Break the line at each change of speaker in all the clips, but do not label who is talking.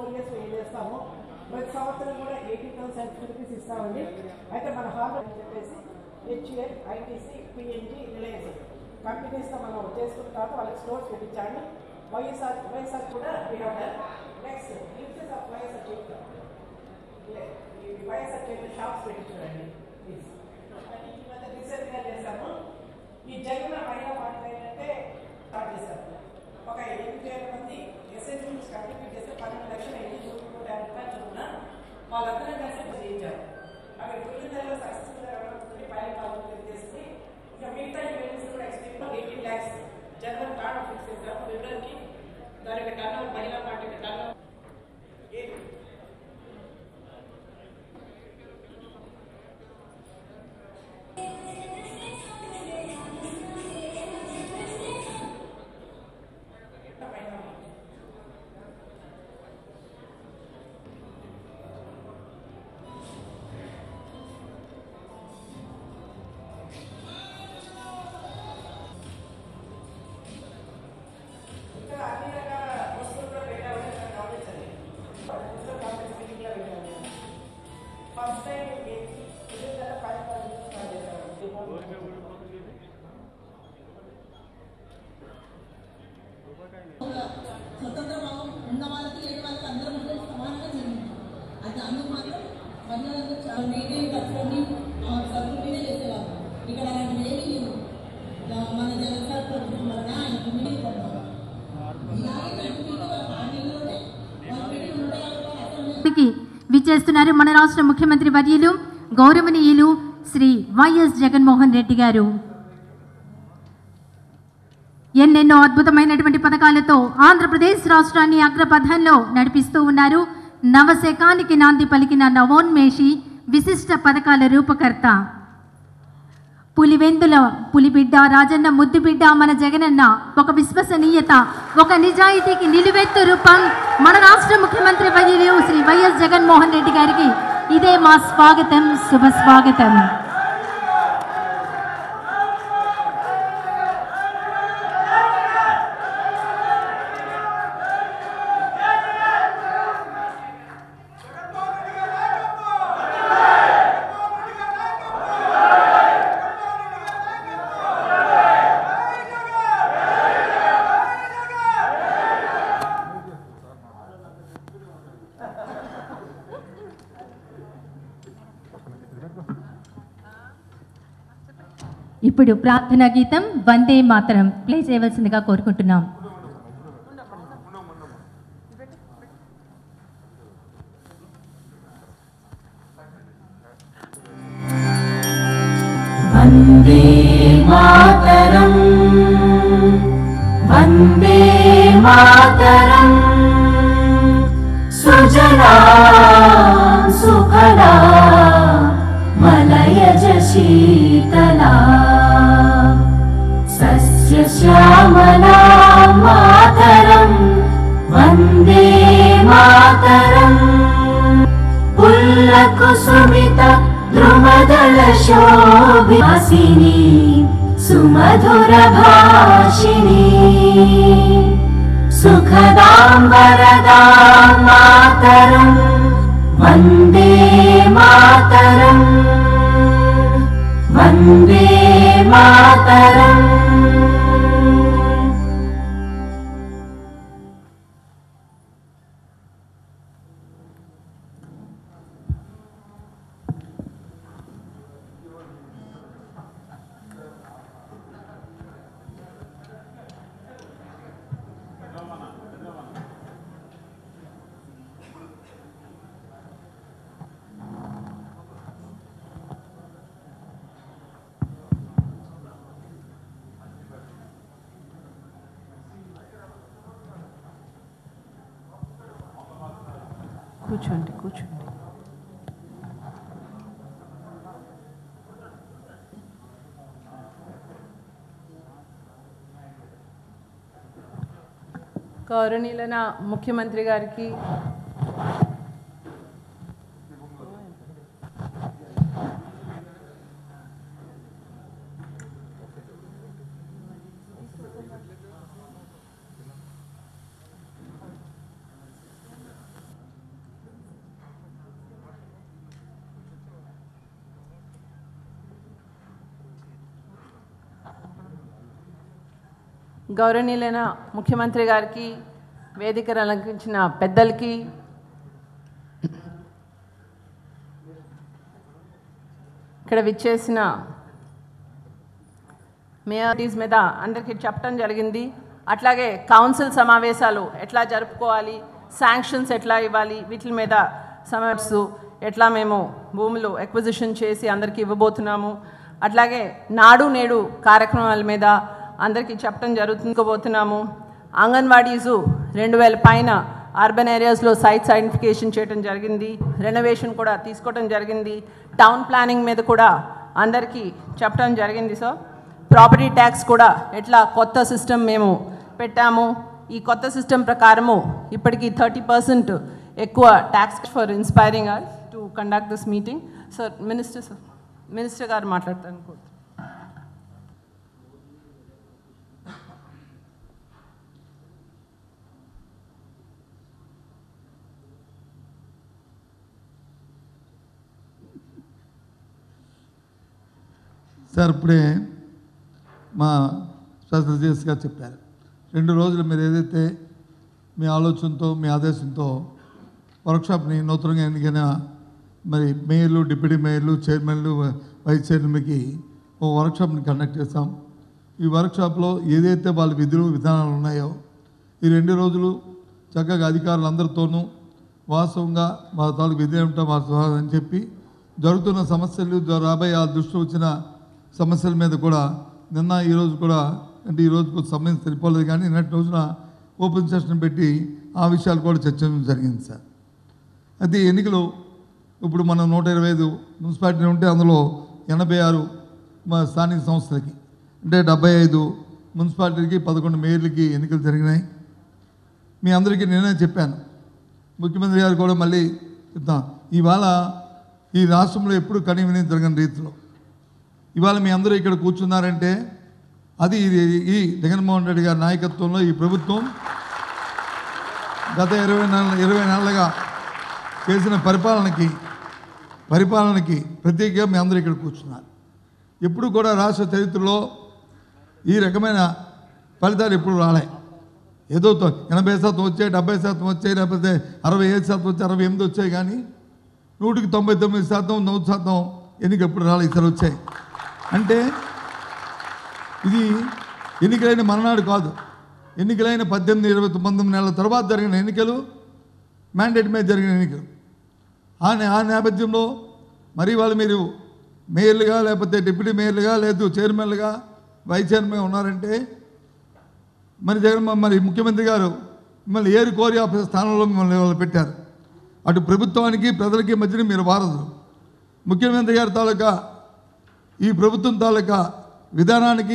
Four years ఏం చేస్తాము ప్రతి సంవత్సరం కూడా ఎయిటీ థౌసండ్ రూపీస్ ఇస్తామండి అయితే మన హాల్ అని చెప్పేసి హెచ్ఏఎల్ ఐటీసీ పిఎన్జి రిలయన్స్ కంపెనీస్తో మనం చేసుకున్న తర్వాత వాళ్ళకి స్టోర్స్ పెట్టించాలి వైఎస్ఆర్ వైఎస్ఆర్ కూడా నెక్స్ట్ లిఫ్ట్ ఆఫ్ వైఎస్ఆర్ చేస్తాం ఈ వైఎస్ఆర్ చేసిన షాప్స్ పెట్టించారండి ప్లీజ్ రీసెంట్గా చేస్తాము ఈ జగన్ మహిళా పార్టీ ఏంటంటే స్టార్ట్ చేశారు ఒక ఎనిమిది వేల మంది ఎస్ఎస్సీ కంప్లీట్ చేస్తే పన్నెండు లక్షల ఎన్ని నూట నూట యాభై రూపాయలు చొప్పున వాళ్ళందరం కలిసి చేయించారు అక్కడ పుట్టిన సక్సెస్ఫుల్ అవ్వడం పైన కాలం చేసి ఇక మిగతా ఈవెంట్స్ కూడా extreme eighteen lakhs general card fix చేశారు వివరాలకి దాని యొక్క టర్న్ ఓవర్ మహిళా పార్టీకి టర్న్ ఓవర్ ఇంకా అన్ని రకాల వస్తువులు కూడా పెట్టాలని నాకు గమనించండి వస్తువులు కాంప్లెక్స్ మీటింగ్లో పెట్టాను ఫస్ట్ టైం ఇది గత పది పది స్టార్ట్ చేశాను
స్వతంత్ర భావం ఉన్న వాళ్ళకి లేని వాళ్ళకి అందరం ఉంటే సమానంగా జరిగింది అది అందుకు మాత్రం మహిళలందరూ చాలా మెయింటైన్ కట్టుకొని సరుకుల మీద చేసేవాళ్ళు ఇక్కడ అలాంటివి ఏమీ లేవు ఆ, మన జగన్సార్ ప్రభుత్వం వలన ఆయన పుణ్యం పడ్డారు ఇలాగే కంటిన్యూగా వాళ్ళ పార్టీలోనే వాళ్ళు పెట్టి నూట యాభై రూపాయలు అసలు
కి విచ్చేస్తున్నారు మన రాష్ట్ర ముఖ్యమంత్రి వర్యులు గౌరవనీయులు శ్రీ వైఎస్ జగన్మోహన్ రెడ్డి గారు ఎన్నెన్నో అద్భుతమైనటువంటి పథకాలతో ఆంధ్రప్రదేశ్ రాష్ట్రాన్ని అగ్రపథంలో నడిపిస్తూ ఉన్నారు నవశకానికి నాంది పలికిన నవోన్మేషి విశిష్ట పథకాల రూపకర్త పులివెందుల పులిబిడ్డ రాజన్న ముద్దుబిడ్డ మన జగనన్న ఒక విశ్వసనీయత ఒక నిజాయితీకి నిలువెత్తు రూపం మన రాష్ట్ర ముఖ్యమంత్రి వర్యులు శ్రీ వైఎస్ జగన్మోహన్ రెడ్డి గారికి ఇదే మా స్వాగతం శుభ స్వాగతం ఇప్పుడు ప్రార్థనా గీతం వందే మాతరం ప్లే చేయవలసిందిగా కోరుకుంటున్నాం
वन्दे मातरम् वन्दे मातरम् सुजला सुफला मलयज शीतला सस्यश्यामला मातरम् वन्दे मातरम् पुल्लकुसुमित द्रुमदल शोभिवासिनी सुमधुर भाषिणी सुखदां वरदां मातरम् वन्दे मातरम् वन्दे मातरम्
కూర్చోండి కూర్చోండి గౌరవనీయులైన ముఖ్యమంత్రి గారికి గౌరవనీయులైన ముఖ్యమంత్రి గారికి వేదిక అలంకరించిన పెద్దలకి ఇక్కడ విచ్చేసిన మేయర్టీస్ మీద అందరికీ చెప్పడం జరిగింది అట్లాగే కౌన్సిల్ సమావేశాలు ఎట్లా జరుపుకోవాలి శాంక్షన్స్ ఎట్లా ఇవ్వాలి వీటి మీద సమావేశు ఎట్లా మేము భూములు ఎక్విజిషన్ చేసి అందరికీ ఇవ్వబోతున్నాము అట్లాగే నాడు నేడు కార్యక్రమాల మీద అందరికీ చెప్పడం జరుగుతుందిపోతున్నాము అంగన్వాడీసు రెండు వేల పైన అర్బన్ ఏరియాస్లో సైట్స్ ఐడెంటిఫికేషన్ చేయడం జరిగింది రెనోవేషన్ కూడా తీసుకోవడం జరిగింది టౌన్ ప్లానింగ్ మీద కూడా అందరికీ చెప్పడం జరిగింది సార్ ప్రాపర్టీ ట్యాక్స్ కూడా ఎట్లా కొత్త సిస్టమ్ మేము పెట్టాము ఈ కొత్త సిస్టమ్ ప్రకారము ఇప్పటికి థర్టీ పర్సెంట్ ఎక్కువ tax for inspiring us to conduct this meeting sir minister sir minister గారు మాట్లాడతాను అనుకుంటున్నాను
సార్ ఇప్పుడే మా శాస్త్రజీఎస్ గారు చెప్పారు రెండు రోజులు మీరు ఏదైతే మీ ఆలోచనతో మీ ఆదేశంతో వర్క్షాప్ని నూతనంగా ఎన్నికైన మరి మేయర్లు డిప్యూటీ మేయర్లు చైర్మన్లు వైస్ చైర్మన్కి ఓ వర్క్షాప్ని కండక్ట్ చేస్తాం ఈ వర్క్షాప్లో ఏదైతే వాళ్ళ విధులు విధానాలు ఉన్నాయో ఈ రెండు రోజులు చక్కగా అధికారులందరితోనూ వాస్తవంగా మా తాలూకు విధి ఏమిటో మా సహాయం అని చెప్పి జరుగుతున్న సమస్యలు జ- రాబోయే ఆ దృష్టిలో వచ్చిన సమస్యల మీద కూడా నిన్న ఈరోజు కూడా అంటే ఈ రోజు కొంచెం సమయం సరిపోలేదు కానీ నిన్నటి రోజున ఓపెన్ సెషన్ పెట్టి ఆ విషయాలు కూడా చర్చించడం జరిగింది సార్ అయితే ఈ ఎన్నికలు ఇప్పుడు మనం నూట ఇరవై ఐదు మున్సిపాలిటీ ఉంటే అందులో ఎనభై ఆరు మా స్థానిక సంస్థలకి అంటే డెబ్బై ఐదు మున్సిపాలిటీలకి పదకొండు మేయర్లకి ఎన్నికలు జరిగినాయి మీ అందరికీ నేనే చెప్పాను ముఖ్యమంత్రి గారు కూడా మళ్ళీ చెప్తాం ఇవాళ ఈ రాష్ట్రంలో ఎప్పుడు కని విని జరగని రీతిలో ఇవాళ మీ అందరూ ఇక్కడ కూర్చున్నారంటే అది ఇది ఈ జగన్మోహన్ రెడ్డి గారి నాయకత్వంలో ఈ ప్రభుత్వం గత ఇరవై నెల ఇరవై నెలలుగా చేసిన పరిపాలనకి పరిపాలనకి ప్రత్యేకంగా మీ అందరూ ఇక్కడ కూర్చున్నారు ఎప్పుడు కూడా రాష్ట్ర చరిత్రలో ఈ రకమైన ఫలితాలు ఎప్పుడు రాలే ఏదో తో- ఎనభై శాతం వచ్చాయి డెబ్బై శాతం వచ్చాయి లేకపోతే అరవై ఐదు శాతం వచ్చాయి అరవై ఎనిమిది వచ్చాయి కానీ నూటికి తొంభై తొమ్మిది శాతం నూరు శాతం ఎన్నిక ఎప్పుడు రాలే ఇతరు వచ్చాయి అంటే ఇది ఎన్నికలైన మరణాడు కాదు ఎన్నికలైన పద్దెనిమిది ఇరవై పంతొమ్మిది నెలల తర్వాత జరిగిన ఎన్నికలు మ్యాండేట్ మీద జరిగిన ఎన్నికలు ఆ నే- ఆ నేపథ్యంలో మరి వాళ్ళు మీరు మేయర్లుగా లేకపోతే డిప్యూటీ మేయర్లుగా లేదు చైర్మన్లుగా వైస్ చైర్మన్గా ఉన్నారంటే మరి జగన్ మరి ముఖ్యమంత్రి గారు మిమ్మల్ని ఏరు కోరి ఆ స్థానంలో మిమ్మల్ని వాళ్ళు పెట్టారు అటు ప్రభుత్వానికి ప్రజలకి మధ్యన మీరు వారసులు ముఖ్యమంత్రి గారి తాలూకా ఈ ప్రభుత్వం తాలూకా విధానానికి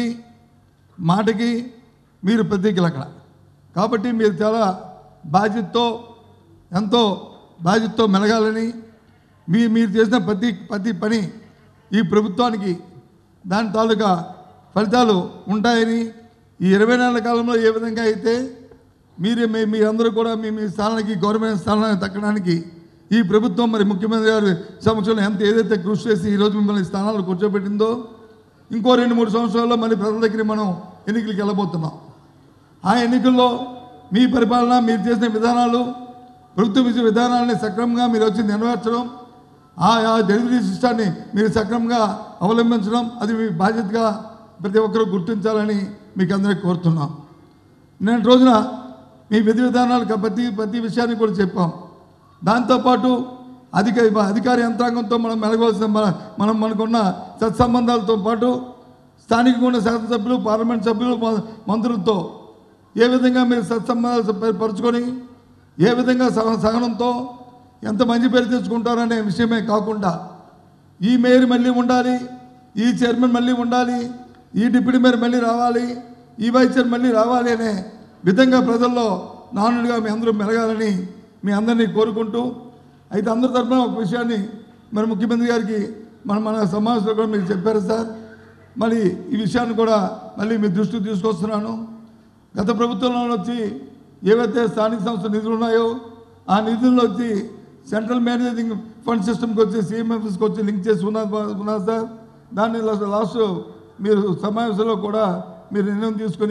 మాటకి మీరు ప్రతీకలు అక్కడ కాబట్టి మీరు చాలా బాధ్యతతో ఎంతో బాధ్యతతో మెలగాలని మీ మీరు చేసిన ప్రతి ప్రతి పని ఈ ప్రభుత్వానికి దాని తాలూకా ఫలితాలు ఉంటాయని ఈ ఇరవై నెలల కాలంలో ఏ విధంగా అయితే మీరే మీ మీరందరూ కూడా మీ మీ స్థానానికి గవర్నమెంట్ స్థానానికి తక్కడానికి ఈ ప్రభుత్వం మరి ముఖ్యమంత్రి గారి సమక్షంలో ఎంత ఏదైతే కృషి చేసి ఈరోజు మిమ్మల్ని ఈ స్థానాల్లో కూర్చోబెట్టిందో ఇంకో రెండు మూడు సంవత్సరాల్లో మళ్ళీ ప్రజల దగ్గరికి మనం ఎన్నికలకు వెళ్ళబోతున్నాం ఆ ఎన్నికల్లో మీ పరిపాలన మీరు చేసిన విధానాలు ప్రభుత్వం ఇచ్చే విధానాలని సక్రమంగా మీరు వచ్చి నెరవేర్చడం ఆ ఆ డెలివరీ సిస్టాన్ని మీరు సక్రమంగా అవలంబించడం అది మీ బాధ్యతగా ప్రతి ఒక్కరూ గుర్తించాలని మీకు అందరికీ కోరుతున్నాం నేను రోజున మీ విధి విధానాలు ప్రతి ప్రతి విషయాన్ని కూడా చెప్పాం దాంతోపాటు అధిక అధికార యంత్రాంగంతో మనం మెలగవలసిన మన మనం మనకున్న సత్సంబంధాలతో పాటు స్థానికంగా ఉన్న శాసనసభ్యులు పార్లమెంట్ సభ్యులు మ- మంత్రులతో ఏ విధంగా మీరు సత్సంబంధాలు ప- పరుచుకొని ఏ విధంగా సహ సహనంతో ఎంత మంచి పేరు తెచ్చుకుంటారనే విషయమే కాకుండా ఈ మేయర్ మళ్ళీ ఉండాలి ఈ చైర్మన్ మళ్ళీ ఉండాలి ఈ డిప్యూటీ మేయర్ మళ్ళీ రావాలి ఈ వైస్ చైర్మన్ మళ్ళీ రావాలి అనే విధంగా ప్రజల్లో నానుడిగా మీ అందరూ మెలగాలని మీ అందరినీ కోరుకుంటూ అయితే అందరి తరఫున ఒక విషయాన్ని మరి ముఖ్యమంత్రి గారికి మన మన సమావేశంలో కూడా మీరు చెప్పారు సార్ మరి ఈ విషయాన్ని కూడా మళ్ళీ మీ దృష్టికి తీసుకొస్తున్నాను గత ప్రభుత్వంలో వచ్చి ఏవైతే స్థానిక సంస్థ నిధులు ఉన్నాయో ఆ నిధుల్లో వచ్చి సెంట్రల్ మేనేజింగ్ ఫండ్ సిస్టమ్కి వచ్చి సిఎంఎఫ్ఎస్కి వచ్చి లింక్ చేసి ఉన్నది ఉన్నది సార్ దాన్ని లాస్ట్- లాస్ట్ మీరు సమావేశంలో కూడా మీరు నిర్ణయం తీసుకొని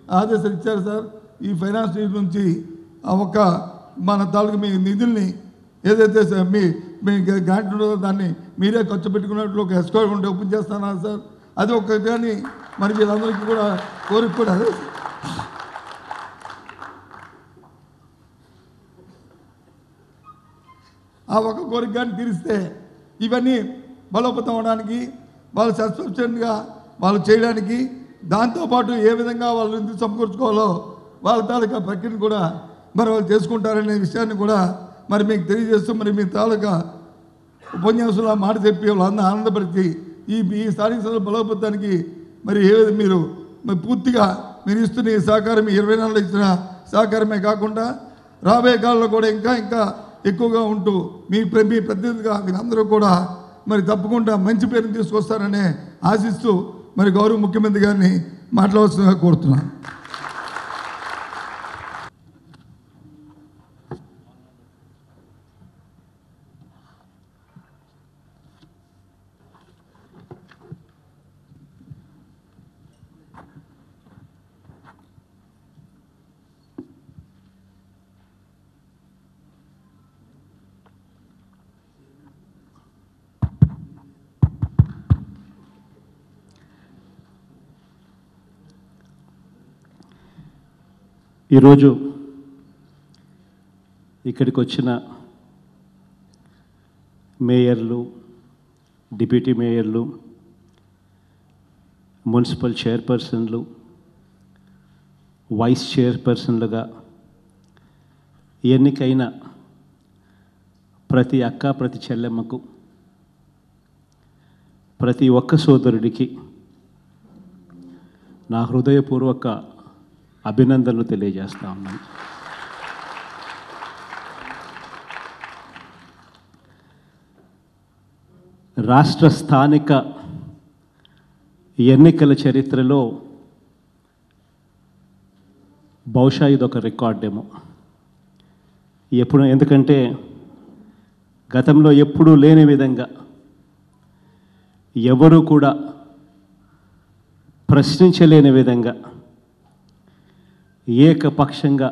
ఆదేశాలు ఇచ్చారు సార్ ఈ ఫైనాన్స్ నీటి నుంచి ఆ ఒక్క మన తాలూకు మీ నిధుల్ని ఏదైతే సార్ మీ మీ గ్రాంట్ ఉందో దాన్ని మీరే ఖర్చు పెట్టుకున్నట్లు ఒక ఎస్కోర్ ఉంటే ఓపెన్ చేస్తున్నారు సార్ అది ఒక కానీ మరి వీళ్ళందరికీ కూడా కోరిక కూడా అదే సార్. ఆ ఒక కోరిక కానీ తీరిస్తే ఇవన్నీ బలోపేతం అవడానికి వాళ్ళు సబ్స్క్రిప్షన్గా వాళ్ళు చేయడానికి దాంతోపాటు ఏ విధంగా వాళ్ళు ఎందుకు సమకూర్చుకోవాలో వాళ్ళ తాలూకా ప్రక్రియను కూడా మరి వాళ్ళు చేసుకుంటారనే విషయాన్ని కూడా మరి మీకు తెలియజేస్తూ మరి మీ తాలూకా ఉపన్యాసులు ఆ మాట చెప్పి వాళ్ళందరూ ఆనందపరిచి ఈ ఈ స్థానిక సంస్థల బలోపేతానికి మరి ఏ విధంగా మీరు మరి పూర్తిగా మీరు ఇస్తున్న ఈ సహకారం ఈ ఇరవై నెలలు ఇచ్చిన సహకారమే కాకుండా రాబోయే కాలంలో కూడా ఇంకా ఇంకా ఎక్కువగా ఉంటూ మీ ప్ర- మీ ప్రతినిధిగా మీరందరూ కూడా మరి తప్పకుండా మంచి పేరుని తీసుకొస్తారనే ఆశిస్తూ మరి గౌరవ ముఖ్యమంత్రి గారిని మాట్లాడవలసిందిగా కోరుతున్నాను
ఈరోజు ఇక్కడికి వచ్చిన మేయర్లు డిప్యూటీ మేయర్లు మున్సిపల్ చైర్పర్సన్లు వైస్ చైర్పర్సన్లుగా ఎన్నికైన ప్రతి అక్క ప్రతి చెల్లెమ్మకు ప్రతి ఒక్క సోదరుడికి నా హృదయపూర్వక అభినందనలు తెలియజేస్తా ఉన్నాను రాష్ట్ర స్థానిక ఎన్నికల చరిత్రలో బహుశా ఇదొక రికార్డేమో ఎప్పుడు ఎందుకంటే గతంలో ఎప్పుడూ లేని విధంగా ఎవరు కూడా ప్రశ్నించలేని విధంగా ఏకపక్షంగా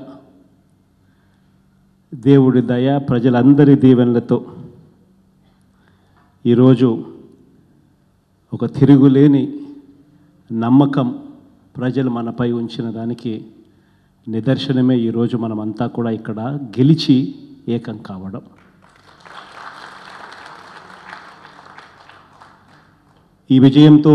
దేవుడి దయ ప్రజలందరి దీవెనలతో ఈరోజు ఒక తిరుగులేని నమ్మకం ప్రజలు మనపై ఉంచిన దానికి నిదర్శనమే ఈరోజు మనమంతా కూడా ఇక్కడ గెలిచి ఏకం కావడం ఈ విజయంతో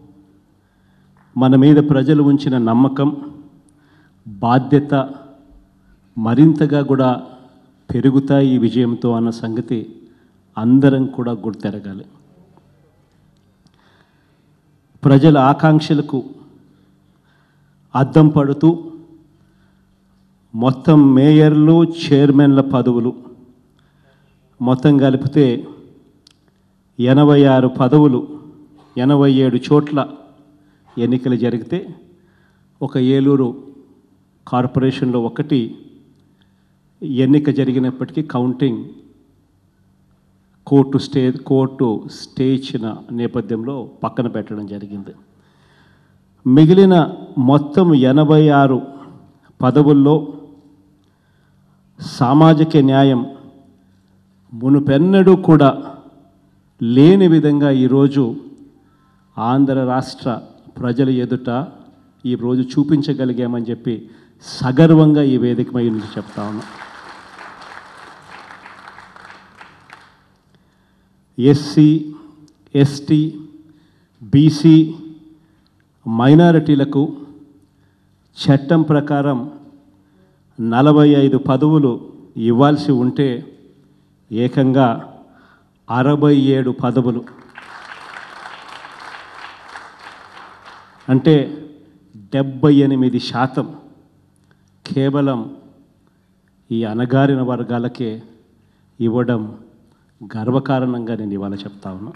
మన మీద ప్రజలు ఉంచిన నమ్మకం బాధ్యత మరింతగా కూడా పెరుగుతాయి ఈ విజయంతో అన్న సంగతి అందరం కూడా గుర్తెరగాలి ప్రజల ఆకాంక్షలకు అద్దం పడుతూ మొత్తం మేయర్లు చైర్మన్ల పదవులు మొత్తం కలిపితే ఎనభై ఆరు పదవులు ఎనభై ఏడు చోట్ల ఎన్నికలు జరిగితే ఒక ఏలూరు కార్పొరేషన్లో ఒకటి ఎన్నిక జరిగినప్పటికీ counting court stay court stay ఇచ్చిన నేపథ్యంలో పక్కన పెట్టడం జరిగింది మిగిలిన మొత్తం ఎనభై ఆరు పదవుల్లో సామాజిక న్యాయం మునుపెన్నడూ కూడా లేని విధంగా ఈరోజు ఆంధ్ర రాష్ట్ర ప్రజల ఎదుట ఈరోజు చూపించగలిగామని చెప్పి సగర్వంగా ఈ వేదిక మీద నుంచి చెప్తా ఉన్నా ఎస్సీ ఎస్టీ బీసీ మైనారిటీలకు చట్టం ప్రకారం నలభై ఐదు పదవులు ఇవ్వాల్సి ఉంటే ఏకంగా అరవై ఏడు పదవులు అంటే డెబ్బై ఎనిమిది శాతం కేవలం ఈ అణగారిన వర్గాలకే ఇవ్వడం గర్వకారణంగా నేను ఇవాళ చెప్తా ఉన్నా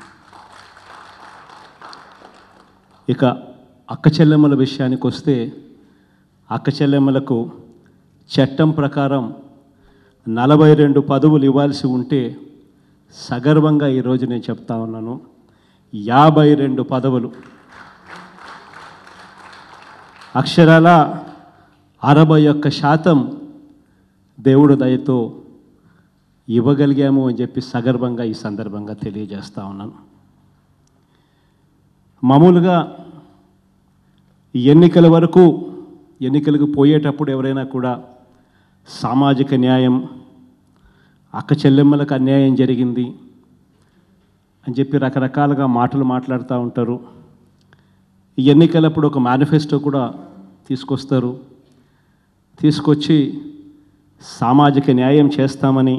ఇక అక్క చెల్లెమ్మల విషయానికి వస్తే అక్క చెల్లెమ్మలకు చట్టం ప్రకారం నలభై రెండు పదవులు ఇవ్వాల్సి ఉంటే సగర్వంగా ఈరోజు నేను చెప్తా ఉన్నాను యాభై రెండు పదవులు అక్షరాల అరవై ఒక్క శాతం దేవుడు దయతో ఇవ్వగలిగాము అని చెప్పి సగర్వంగా ఈ సందర్భంగా తెలియజేస్తా ఉన్నాను మామూలుగా ఈ ఎన్నికల వరకు ఎన్నికలకు పోయేటప్పుడు ఎవరైనా కూడా సామాజిక న్యాయం అక్క చెల్లెమ్మలకు అన్యాయం జరిగింది అని చెప్పి రకరకాలుగా మాటలు మాట్లాడుతూ ఉంటారు ఈ ఎన్నికలప్పుడు ఒక మేనిఫెస్టో కూడా తీసుకొస్తారు తీసుకొచ్చి సామాజిక న్యాయం చేస్తామని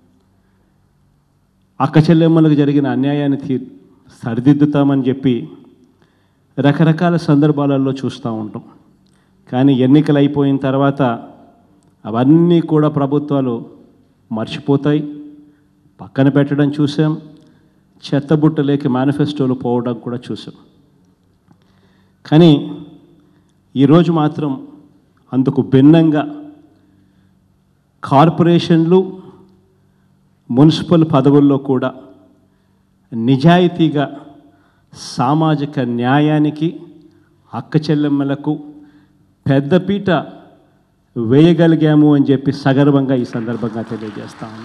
అక్క చెల్లెమ్మలకు జరిగిన అన్యాయాన్ని తీ సరిదిద్దుతామని చెప్పి రకరకాల సందర్భాలలో చూస్తూ ఉంటాం కానీ ఎన్నికలు అయిపోయిన తర్వాత అవన్నీ కూడా ప్రభుత్వాలు మర్చిపోతాయి పక్కన పెట్టడం చూసాం చెత్తబుట్టలేకి మేనిఫెస్టోలు పోవడం కూడా చూసాం కానీ ఈరోజు మాత్రం అందుకు భిన్నంగా కార్పొరేషన్లు మున్సిపల్ పదవుల్లో కూడా నిజాయితీగా సామాజిక న్యాయానికి అక్క చెల్లెమ్మలకు పెద్దపీట వేయగలిగాము అని చెప్పి సగర్వంగా ఈ సందర్భంగా తెలియజేస్తాము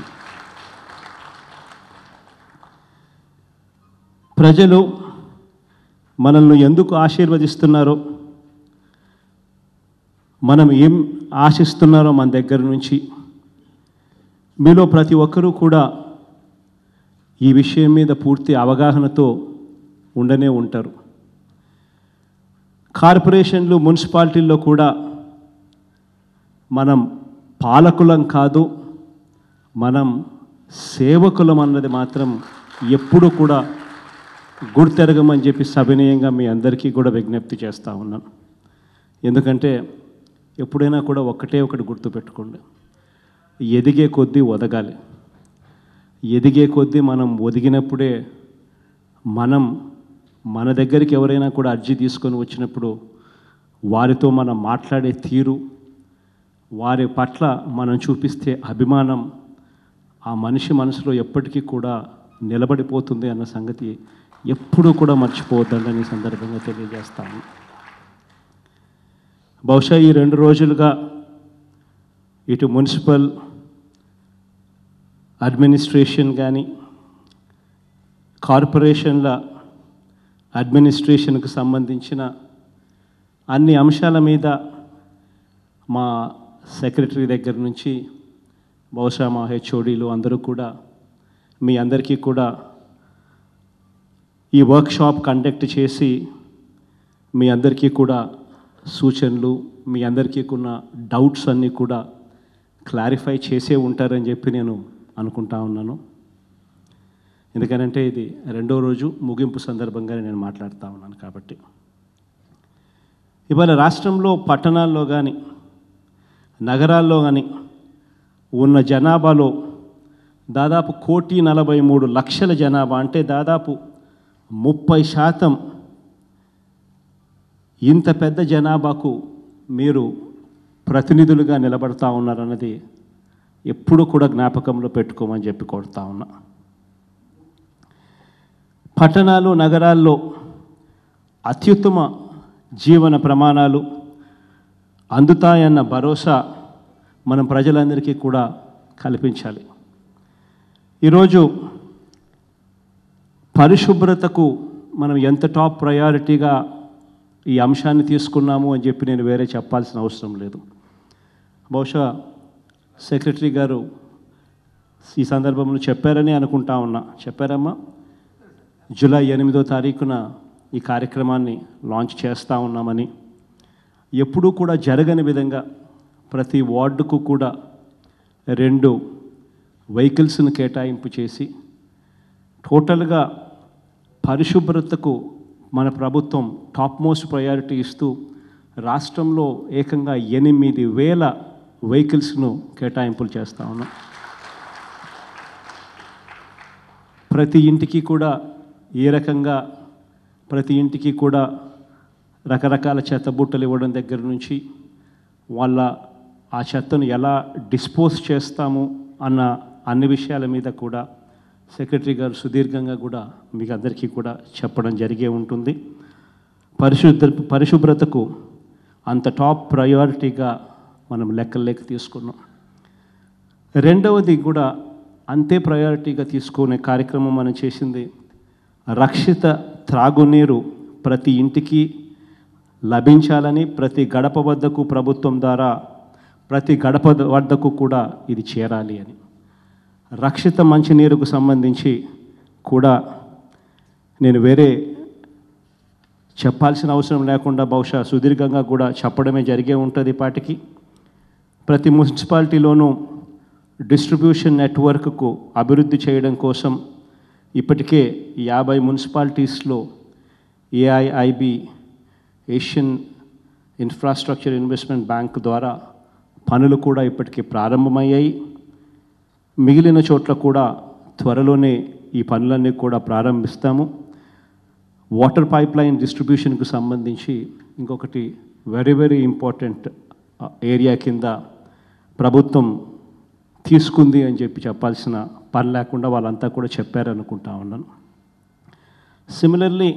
ప్రజలు మనల్ని ఎందుకు ఆశీర్వదిస్తున్నారో మనం ఏం ఆశిస్తున్నారో మన దగ్గర నుంచి మీలో ప్రతి ఒక్కరూ కూడా ఈ విషయం మీద పూర్తి అవగాహనతో ఉండనే ఉంటారు కార్పొరేషన్లు మున్సిపాలిటీల్లో కూడా మనం పాలకులం కాదు మనం సేవకులం అన్నది మాత్రం ఎప్పుడూ కూడా గుర్తెరగమని చెప్పి సవినయంగా మీ అందరికీ కూడా విజ్ఞప్తి చేస్తూ ఉన్నాను ఎందుకంటే ఎప్పుడైనా కూడా ఒక్కటే ఒకటి గుర్తుపెట్టుకోండి ఎదిగే కొద్దీ ఒదగాలి ఎదిగే కొద్దీ మనం ఒదిగినప్పుడే మనం మన దగ్గరికి ఎవరైనా కూడా అర్జీ తీసుకొని వచ్చినప్పుడు వారితో మనం మాట్లాడే తీరు వారి పట్ల మనం చూపిస్తే అభిమానం ఆ మనిషి మనసులో ఎప్పటికీ కూడా నిలబడిపోతుంది అన్న సంగతి ఎప్పుడూ కూడా మర్చిపోవద్దని ఈ సందర్భంగా తెలియజేస్తాను బహుశా ఈ రెండు రోజులుగా ఇటు మున్సిపల్ అడ్మినిస్ట్రేషన్ కానీ కార్పొరేషన్ల అడ్మినిస్ట్రేషన్కు సంబంధించిన అన్ని అంశాల మీద మా సెక్రటరీ దగ్గర నుంచి బహుశా మా హెచ్ఓడీలు అందరూ కూడా మీ అందరికీ కూడా ఈ వర్క్షాప్ కండక్ట్ చేసి మీ అందరికీ కూడా సూచనలు మీ అందరికీ ఉన్న డౌట్స్ అన్నీ కూడా క్లారిఫై చేసే ఉంటారని చెప్పి నేను అనుకుంటా ఉన్నాను ఎందుకనంటే ఇది రెండో రోజు ముగింపు సందర్భంగా నేను మాట్లాడుతూ ఉన్నాను కాబట్టి ఇవాళ రాష్ట్రంలో పట్టణాల్లో కానీ నగరాల్లో కానీ ఉన్న జనాభాలో దాదాపు కోటి నలభై మూడు లక్షల జనాభా అంటే దాదాపు ముప్పై శాతం ఇంత పెద్ద జనాభాకు మీరు ప్రతినిధులుగా నిలబడతా ఉన్నారన్నది ఎప్పుడు కూడా జ్ఞాపకంలో పెట్టుకోమని చెప్పి కోరుతా ఉన్నా పట్టణాలు నగరాల్లో అత్యుత్తమ జీవన ప్రమాణాలు అందుతాయన్న భరోసా మనం ప్రజలందరికీ కూడా కల్పించాలి ఈరోజు పరిశుభ్రతకు మనం ఎంత టాప్ ప్రయారిటీగా ఈ అంశాన్ని తీసుకున్నాము అని చెప్పి నేను వేరే చెప్పాల్సిన అవసరం లేదు బహుశా సెక్రటరీ గారు ఈ సందర్భంలో చెప్పారని అనుకుంటా ఉన్నా చెప్పారమ్మా జూలై ఎనిమిదో తారీఖున ఈ కార్యక్రమాన్ని లాంచ్ చేస్తూ ఉన్నామని ఎప్పుడూ కూడా జరగని విధంగా ప్రతి వార్డుకు కూడా రెండు వెహికల్స్ను కేటాయింపు చేసి టోటల్గా పరిశుభ్రతకు మన ప్రభుత్వం టాప్ మోస్ట్ ప్రయారిటీ ఇస్తూ రాష్ట్రంలో ఏకంగా ఎనిమిది వేల వెహికల్స్ను కేటాయింపులు చేస్తూ ఉన్నాం ప్రతి ఇంటికి కూడా ఏ రకంగా ప్రతి ఇంటికి కూడా రకరకాల చెత్త బుట్టలు ఇవ్వడం దగ్గర నుంచి వాళ్ళ ఆ చెత్తను ఎలా డిస్పోజ్ చేస్తాము అన్న అన్ని విషయాల మీద కూడా సెక్రటరీ గారు సుదీర్ఘంగా కూడా మీకు అందరికీ కూడా చెప్పడం జరిగే ఉంటుంది పరిశుద్ధ పరిశుభ్రతకు అంత టాప్ ప్రయారిటీగా మనం లెక్కల్లోకి తీసుకున్నాం రెండవది కూడా అంతే ప్రయారిటీగా తీసుకునే కార్యక్రమం మనం చేసింది రక్షిత త్రాగునీరు ప్రతి ఇంటికి లభించాలని ప్రతి గడప వద్దకు ప్రభుత్వం ద్వారా ప్రతి గడప వద్దకు కూడా ఇది చేరాలి అని రక్షిత మంచినీరుకు సంబంధించి కూడా నేను వేరే చెప్పాల్సిన అవసరం లేకుండా బహుశా సుదీర్ఘంగా కూడా చెప్పడమే జరిగే ఉంటుంది పాటికి ప్రతి మున్సిపాలిటీలోనూ డిస్ట్రిబ్యూషన్ నెట్వర్క్కు అభివృద్ధి చేయడం కోసం ఇప్పటికే యాభై మున్సిపాలిటీస్లో AIIB Asian infrastructure investment bank ద్వారా పనులు కూడా ఇప్పటికే ప్రారంభమయ్యాయి మిగిలిన చోట్ల కూడా త్వరలోనే ఈ పనులన్నీ కూడా ప్రారంభిస్తాము వాటర్ పైప్ లైన్ డిస్ట్రిబ్యూషన్కు సంబంధించి ఇంకొకటి వెరీ వెరీ ఇంపార్టెంట్ ఏరియా కింద ప్రభుత్వం తీసుకుంది అని చెప్పి చెప్పాల్సిన పని లేకుండా వాళ్ళంతా కూడా చెప్పారనుకుంటా ఉన్నాను సిమిలర్లీ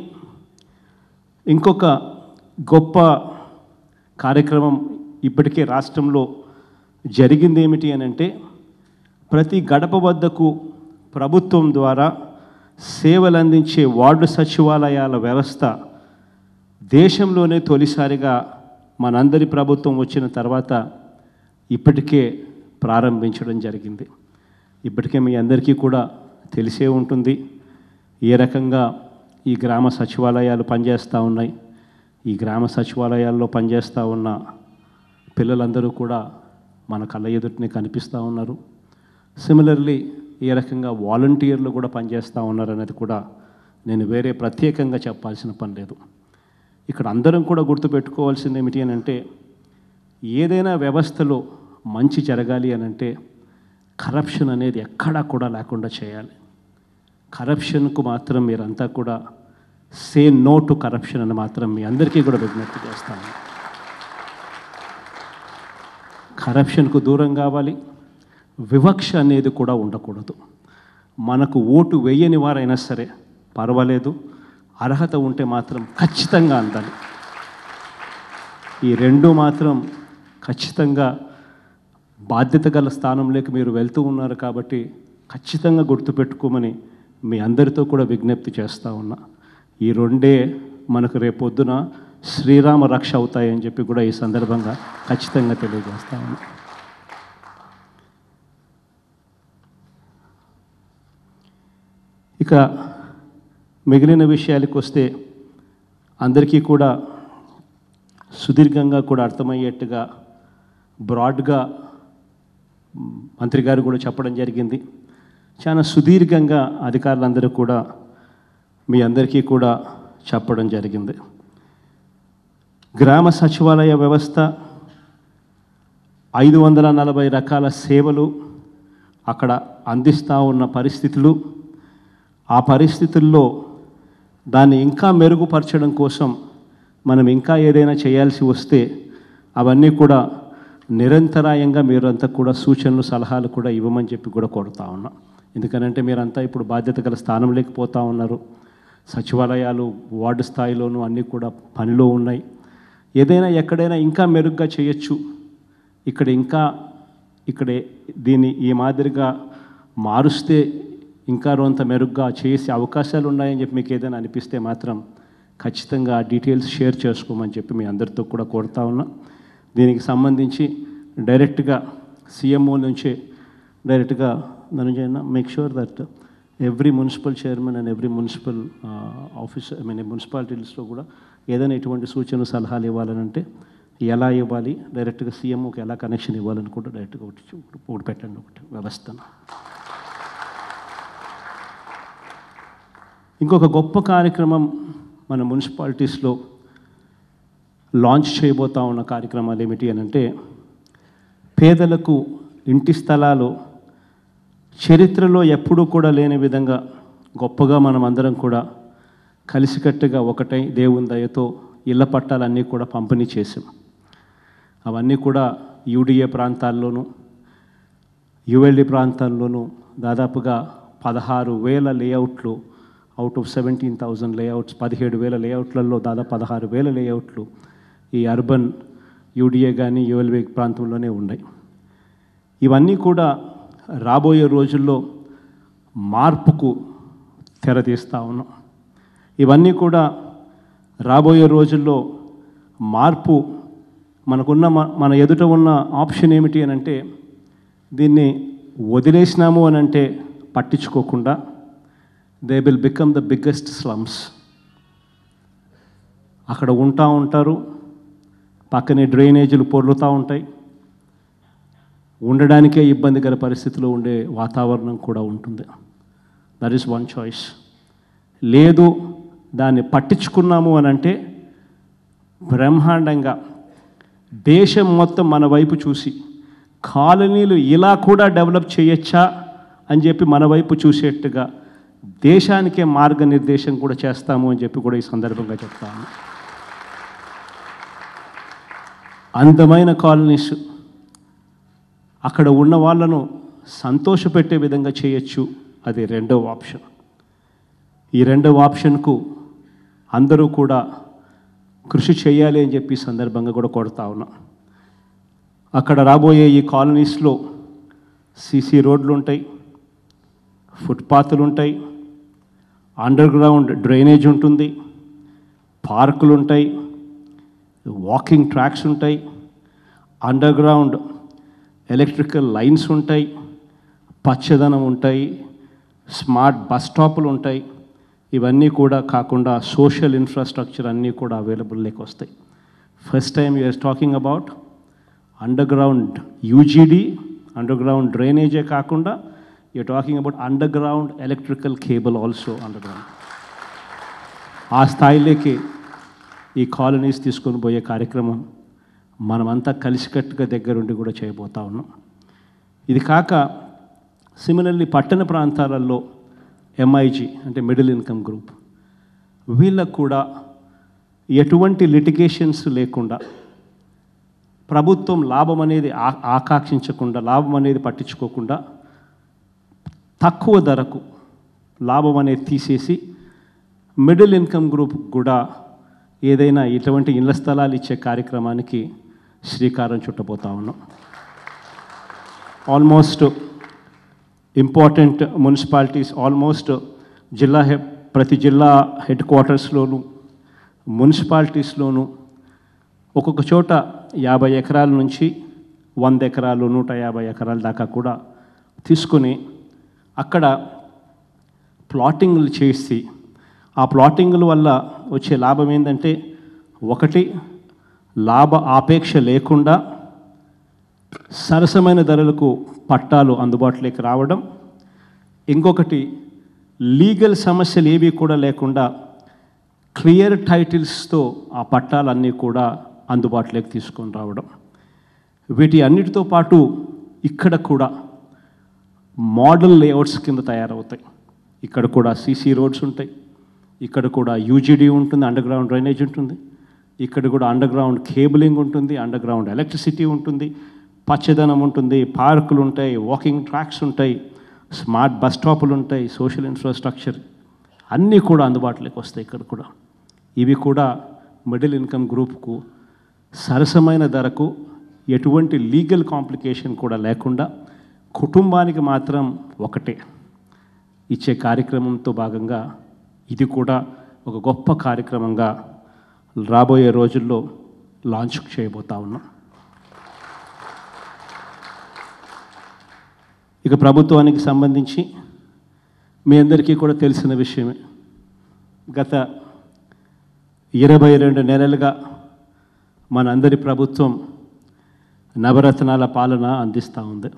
ఇంకొక గొప్ప కార్యక్రమం ఇప్పటికే రాష్ట్రంలో జరిగింది ఏమిటి అని అంటే ప్రతి గడప వద్దకు ప్రభుత్వం ద్వారా సేవలు అందించే వార్డు సచివాలయాల వ్యవస్థ దేశంలోనే తొలిసారిగా మనందరి ప్రభుత్వం వచ్చిన తర్వాత ఇప్పటికే ప్రారంభించడం జరిగింది ఇప్పటికే మీ అందరికీ కూడా తెలిసే ఉంటుంది ఏ రకంగా ఈ గ్రామ సచివాలయాలు పనిచేస్తూ ఉన్నాయి ఈ గ్రామ సచివాలయాల్లో పనిచేస్తూ ఉన్న పిల్లలందరూ కూడా మన కళ్ళ ఎదుటినే కనిపిస్తూ ఉన్నారు సిమిలర్లీ ఏ రకంగా వాలంటీర్లు కూడా పనిచేస్తూ ఉన్నారు అనేది కూడా నేను వేరే ప్రత్యేకంగా చెప్పాల్సిన పని లేదు ఇక్కడ అందరం కూడా గుర్తుపెట్టుకోవాల్సింది ఏమిటి అని అంటే ఏదైనా వ్యవస్థలో మంచి జరగాలి అని అంటే కరప్షన్ అనేది ఎక్కడా కూడా లేకుండా చేయాలి కరప్షన్కు మాత్రం మీరంతా కూడా సే నో టు కరప్షన్ అని మాత్రం మీ అందరికీ కూడా విజ్ఞప్తి చేస్తాను కరప్షన్కు దూరం కావాలి వివక్ష అనేది కూడా ఉండకూడదు మనకు ఓటు వేయని వారైనా సరే పర్వాలేదు అర్హత ఉంటే మాత్రం ఖచ్చితంగా అందాలి ఈ రెండు మాత్రం ఖచ్చితంగా బాధ్యత గల స్థానంలోకి మీరు వెళ్తూ ఉన్నారు కాబట్టి ఖచ్చితంగా గుర్తుపెట్టుకోమని మీ అందరితో కూడా విజ్ఞప్తి చేస్తూ ఉన్నా ఈ రెండే మనకు రేపొద్దున శ్రీరామ రక్ష అవుతాయని చెప్పి కూడా ఈ సందర్భంగా ఖచ్చితంగా తెలియజేస్తా ఉన్నా ఇక మిగిలిన విషయాలకు వస్తే అందరికీ కూడా సుదీర్ఘంగా కూడా అర్థమయ్యేట్టుగా బ్రాడ్గా మంత్రి గారు కూడా చెప్పడం జరిగింది చాలా సుదీర్ఘంగా అధికారులందరూ కూడా మీ అందరికీ కూడా చెప్పడం జరిగింది గ్రామ సచివాలయ వ్యవస్థ ఐదు వందల నలభై రకాల సేవలు అక్కడ అందిస్తూ ఉన్న పరిస్థితులు ఆ పరిస్థితుల్లో దాన్ని ఇంకా మెరుగుపరచడం కోసం మనం ఇంకా ఏదైనా చేయాల్సి వస్తే అవన్నీ కూడా నిరంతరాయంగా మీరంతా కూడా సూచనలు సలహాలు కూడా ఇవ్వమని చెప్పి కూడా కోరుతా ఉన్నా ఎందుకనంటే మీరంతా ఇప్పుడు బాధ్యత గల స్థానం లేకపోతా ఉన్నారు సచివాలయాలు వార్డు స్థాయిలోనూ అన్నీ కూడా పనిలో ఉన్నాయి ఏదైనా ఎక్కడైనా ఇంకా మెరుగ్గా చేయొచ్చు ఇక్కడ ఇంకా ఇక్కడే దీన్ని ఈ మాదిరిగా మారుస్తే ఇంకా రొంత మెరుగ్గా చేసే అవకాశాలు ఉన్నాయని చెప్పి మీకు ఏదైనా అనిపిస్తే మాత్రం ఖచ్చితంగా ఆ డీటెయిల్స్ షేర్ చేసుకోమని చెప్పి మీ అందరితో కూడా కోరుతా ఉన్నా దీనికి సంబంధించి డైరెక్ట్గా సీఎంఓ నుంచే డైరెక్ట్గా ధనంజయన make sure that every municipal chairman and every municipal office I mean మున్సిపాలిటీస్లో కూడా ఏదైనా ఎటువంటి సూచనలు సలహాలు ఇవ్వాలనంటే ఎలా ఇవ్వాలి డైరెక్ట్గా సీఎంఓకి ఎలా కనెక్షన్ ఇవ్వాలని కూడా డైరెక్ట్గా ఒకటి చూ- ఒకటి పెట్టండి ఒకటి వ్యవస్థను ఇంకొక గొప్ప కార్యక్రమం మన మున్సిపాలిటీస్లో లాంచ్ చేయబోతా ఉన్న కార్యక్రమాలు ఏమిటి అని అంటే పేదలకు ఇంటి స్థలాలు చరిత్రలో ఎప్పుడూ కూడా లేని విధంగా గొప్పగా మనం అందరం కూడా కలిసికట్టుగా ఒకటై దేవుని దయతో ఇళ్ల పట్టాలన్నీ కూడా పంపిణీ చేసాం అవన్నీ కూడా యూడిఏ ప్రాంతాల్లోనూ యుఎల్డి ప్రాంతాల్లోనూ దాదాపుగా పదహారు వేల లేఅవుట్లు out of seventeen thousand layouts పదిహేడు వేల లేఅవుట్లలో దాదాపు పదహారు వేల లేఅవుట్లు ఈ అర్బన్ యూడిఏ కానీ యుఎల్వే ప్రాంతంలోనే ఉన్నాయి ఇవన్నీ కూడా రాబోయే రోజుల్లో మార్పుకు తెరతీస్తా ఉన్నాం ఇవన్నీ కూడా రాబోయే రోజుల్లో మార్పు మనకున్న మ- మన ఎదుట ఉన్న ఆప్షన్ ఏమిటి అని అంటే దీన్ని వదిలేసినాము అని అంటే పట్టించుకోకుండా they will become the biggest slums అక్కడ ఉంటా ఉంటారు పక్కనే డ్రైనేజీలు పొర్లుతూ ఉంటాయి ఉండడానికే ఇబ్బందికర పరిస్థితిలో ఉండే వాతావరణం కూడా ఉంటుంది దట్ ఈస్ వన్ చాయిస్ లేదు దాన్ని పట్టించుకున్నాము అని అంటే బ్రహ్మాండంగా దేశం మొత్తం మన వైపు చూసి కాలనీలు ఇలా కూడా డెవలప్ చేయొచ్చా అని చెప్పి మన వైపు చూసేట్టుగా దేశానికే మార్గనిర్దేశం కూడా చేస్తాము అని చెప్పి కూడా ఈ సందర్భంగా చెప్తాను అందమైన కాలనీస్ అక్కడ ఉన్న వాళ్ళను సంతోషపెట్టే విధంగా చేయొచ్చు అది రెండవ ఆప్షన్ ఈ రెండవ ఆప్షన్కు అందరూ కూడా కృషి చేయాలి అని చెప్పి ఈ సందర్భంగా కూడా కొడతా ఉన్నా అక్కడ రాబోయే ఈ కాలనీస్లో సీసీ రోడ్లు ఉంటాయి ఫుట్పాత్లు ఉంటాయి అండర్ గ్రౌండ్ డ్రైనేజ్ ఉంటుంది పార్కులు ఉంటాయి వాకింగ్ ట్రాక్స్ ఉంటాయి అండర్ గ్రౌండ్ ఎలక్ట్రికల్ లైన్స్ ఉంటాయి పచ్చదనం ఉంటాయి స్మార్ట్ బస్ స్టాపులు ఉంటాయి ఇవన్నీ కూడా కాకుండా సోషల్ ఇన్ఫ్రాస్ట్రక్చర్ అన్నీ కూడా అవైలబుల్ లేక వస్తాయి first time you're talking about underground UGD underground డ్రైనేజే కాకుండా you're talking about underground electrical cable also underground ఆ స్థాయిలోకి ఈ కాలనీస్ తీసుకొని పోయే కార్యక్రమం మనమంతా కలిసికట్టుగా దగ్గరుండి కూడా చేయబోతా ఉన్నాం ఇది కాక సిమిలర్లీ పట్టణ ప్రాంతాలలో ఎంఐజీ అంటే మిడిల్ ఇన్కమ్ గ్రూప్ వీళ్ళకు కూడా ఎటువంటి లిటిగేషన్స్ లేకుండా ప్రభుత్వం లాభం అనేది ఆ ఆకాంక్షించకుండా లాభం అనేది పట్టించుకోకుండా తక్కువ ధరకు లాభం అనేది తీసేసి మిడిల్ ఇన్కమ్ గ్రూప్ కూడా ఏదైనా ఇటువంటి ఇళ్ల స్థలాలు ఇచ్చే కార్యక్రమానికి శ్రీకారం చుట్టబోతా ఉన్నాం ఆల్మోస్ట్ ఇంపార్టెంట్ మున్సిపాలిటీస్ ఆల్మోస్ట్ జిల్లా హె ప్రతి జిల్లా హెడ్ క్వార్టర్స్లోను మున్సిపాలిటీస్లోను ఒక్కొక్క చోట యాభై ఎకరాల నుంచి వంద ఎకరాలు నూట యాభై ఎకరాల దాకా కూడా తీసుకుని అక్కడ ప్లాటింగ్లు చేసి ఆ ప్లాటింగ్ల వల్ల వచ్చే లాభం ఏంటంటే ఒకటి లాభ ఆపేక్ష లేకుండా సరసమైన ధరలకు పట్టాలు అందుబాటులోకి రావడం ఇంకొకటి లీగల్ సమస్యలు ఏవి కూడా లేకుండా క్లియర్ టైటిల్స్తో ఆ పట్టాలన్నీ కూడా అందుబాటులోకి తీసుకొని రావడం వీటి అన్నిటితో పాటు ఇక్కడ కూడా మోడల్ లేఅవుట్స్ కింద తయారవుతాయి ఇక్కడ కూడా సీసీ రోడ్స్ ఉంటాయి ఇక్కడ కూడా యూజీడీ ఉంటుంది అండర్ గ్రౌండ్ డ్రైనేజ్ ఉంటుంది ఇక్కడ కూడా అండర్ గ్రౌండ్ కేబులింగ్ ఉంటుంది అండర్ గ్రౌండ్ ఎలక్ట్రిసిటీ ఉంటుంది పచ్చదనం ఉంటుంది పార్కులు ఉంటాయి వాకింగ్ ట్రాక్స్ ఉంటాయి స్మార్ట్ బస్ స్టాపులు ఉంటాయి సోషల్ ఇన్ఫ్రాస్ట్రక్చర్ అన్నీ కూడా అందుబాటులోకి వస్తాయి ఇక్కడ కూడా ఇవి కూడా మిడిల్ ఇన్కమ్ గ్రూప్కు సరసమైన ధరకు ఎటువంటి లీగల్ కాంప్లికేషన్ కూడా లేకుండా కుటుంబానికి మాత్రం ఒకటే ఇచ్చే కార్యక్రమంతో భాగంగా ఇది కూడా ఒక గొప్ప కార్యక్రమంగా రాబోయే రోజుల్లో లాంచ్ చేయబోతా ఉన్నాం ఇక ప్రభుత్వానికి సంబంధించి మీ అందరికీ కూడా తెలిసిన విషయమే గత ఇరవై రెండు నెలలుగా మనందరి ప్రభుత్వం నవరత్నాల పాలన అందిస్తూ ఉంది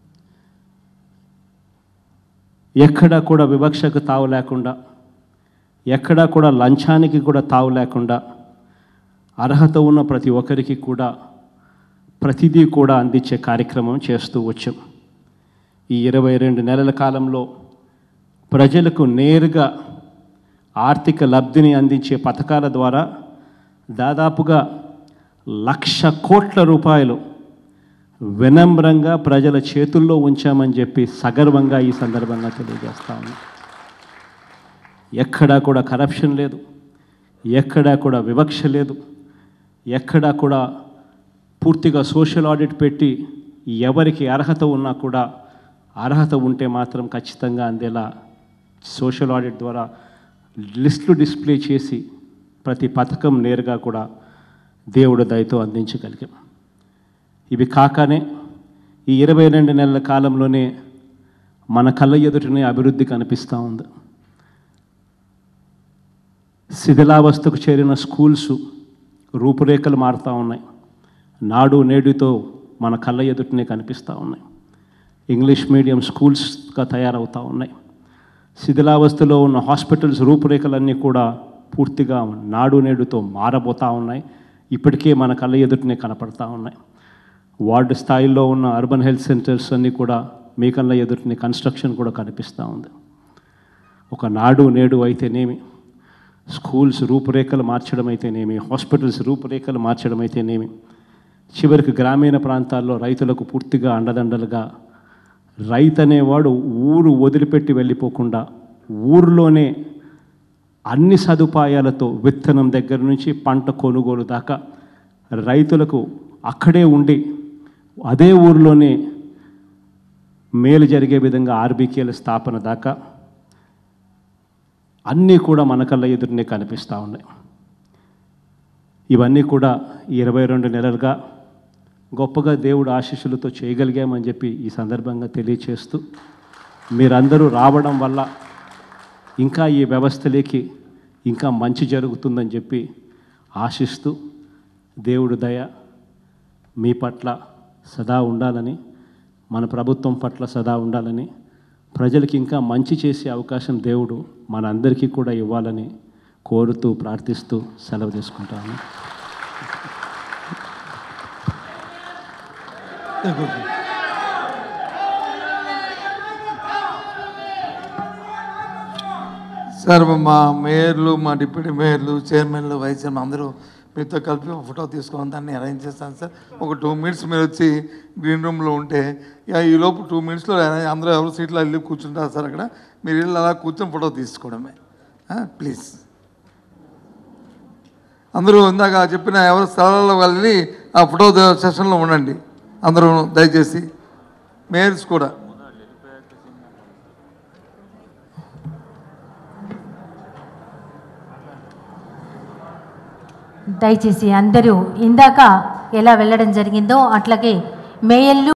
ఎక్కడా కూడా వివక్షకు తావు లేకుండా ఎక్కడా కూడా లంచానికి కూడా తావు లేకుండా అర్హత ఉన్న ప్రతి ఒక్కరికి కూడా ప్రతిదీ కూడా అందించే కార్యక్రమం చేస్తూ వచ్చాం ఈ ఇరవై రెండు నెలల కాలంలో ప్రజలకు నేరుగా ఆర్థిక లబ్ధిని అందించే పథకాల ద్వారా దాదాపుగా లక్ష కోట్ల రూపాయలు వినమ్రంగా ప్రజల చేతుల్లో ఉంచామని చెప్పి సగర్వంగా ఈ సందర్భంగా తెలియజేస్తా ఉన్నాం ఎక్కడా కూడా కరప్షన్ లేదు ఎక్కడా కూడా వివక్ష లేదు ఎక్కడా కూడా పూర్తిగా సోషల్ ఆడిట్ పెట్టి ఎవరికి అర్హత ఉన్నా కూడా అర్హత ఉంటే మాత్రం ఖచ్చితంగా అందేలా సోషల్ ఆడిట్ ద్వారా లిస్టులు డిస్ప్లే చేసి ప్రతి పథకం నేరుగా కూడా దేవుడు దయతో అందించగలిగాం ఇవి కాకనే ఈ ఇరవై రెండు నెలల కాలంలోనే మన కళ్ళ ఎదుటనే అభివృద్ధి కనిపిస్తూ ఉంది శిథిలావస్థకు చేరిన స్కూల్స్ రూపురేఖలు మారుతూ ఉన్నాయి నాడు నేడుతో మన కళ్ళ ఎదుటనే కనిపిస్తూ ఉన్నాయి ఇంగ్లీష్ మీడియం స్కూల్స్గా తయారవుతూ ఉన్నాయి శిథిలావస్థలో ఉన్న హాస్పిటల్స్ రూపురేఖలన్నీ కూడా పూర్తిగా నాడు నేడుతో మారబోతూ ఉన్నాయి ఇప్పటికే మన కళ్ళ ఎదుటనే కనపడతా ఉన్నాయి వార్డు స్థాయిలో ఉన్న అర్బన్ హెల్త్ సెంటర్స్ అన్నీ కూడా మీ కళ్ళ ఎదుటనే కన్స్ట్రక్షన్ కూడా కనిపిస్తూ ఉంది ఒక నాడు నేడు అయితేనేమి స్కూల్స్ రూపురేఖలు మార్చడం అయితేనేమి హాస్పిటల్స్ రూపురేఖలు మార్చడం అయితేనేమి చివరికి గ్రామీణ ప్రాంతాల్లో రైతులకు పూర్తిగా అండదండలుగా రైతు అనేవాడు ఊరు వదిలిపెట్టి వెళ్ళిపోకుండా ఊరిలోనే అన్ని సదుపాయాలతో విత్తనం దగ్గర నుంచి పంట కొనుగోలు దాకా రైతులకు అక్కడే ఉండి అదే ఊరిలోనే మేలు జరిగే విధంగా ఆర్బీకేల స్థాపన దాకా అన్నీ కూడా మన కళ్ళ ఎదురునే కనిపిస్తూ ఉన్నాయి ఇవన్నీ కూడా ఈ ఇరవై రెండు నెలలుగా గొప్పగా దేవుడు ఆశీస్సులతో చేయగలిగామని చెప్పి ఈ సందర్భంగా తెలియచేస్తూ మీరందరూ రావడం వల్ల ఇంకా ఈ వ్యవస్థలోకి ఇంకా మంచి జరుగుతుందని చెప్పి ఆశిస్తూ దేవుడు దయ మీ పట్ల సదా ఉండాలని మన ప్రభుత్వం పట్ల సదా ఉండాలని ప్రజలకి ఇంకా మంచి చేసే అవకాశం దేవుడు మనందరికీ కూడా ఇవ్వాలని కోరుతూ ప్రార్థిస్తూ సెలవు తీసుకుంటాను
సార్ మా మేయర్లు మా డిప్యూటీ మేయర్లు చైర్మన్లు వైస్ చైర్మన్ అందరూ మీతో కలిపి ఒక ఫోటో తీసుకొని దాన్ని అరేంజ్ చేస్తాను సార్ ఒక టూ మినిట్స్ మీరు వచ్చి గ్రీన్ రూమ్లో ఉంటే ఇక ఈ లోపు టూ మినిట్స్లో అందరూ ఎవరు సీట్లో వెళ్ళి కూర్చుంటారు సార్ అక్కడ మీరు వెళ్ళి అలా కూర్చొని ఫోటో తీసుకోవడమే ప్లీజ్ అందరూ ఇందాక చెప్పిన ఎవరు స్థలాల్లో వెళ్ళి ఆ ఫోటో సెషన్లో ఉండండి అందరూ దయచేసి మేయర్స్ కూడా
దయచేసి అందరూ ఇందాక ఎలా వెళ్ళడం జరిగిందో అట్లాగే మేయర్లు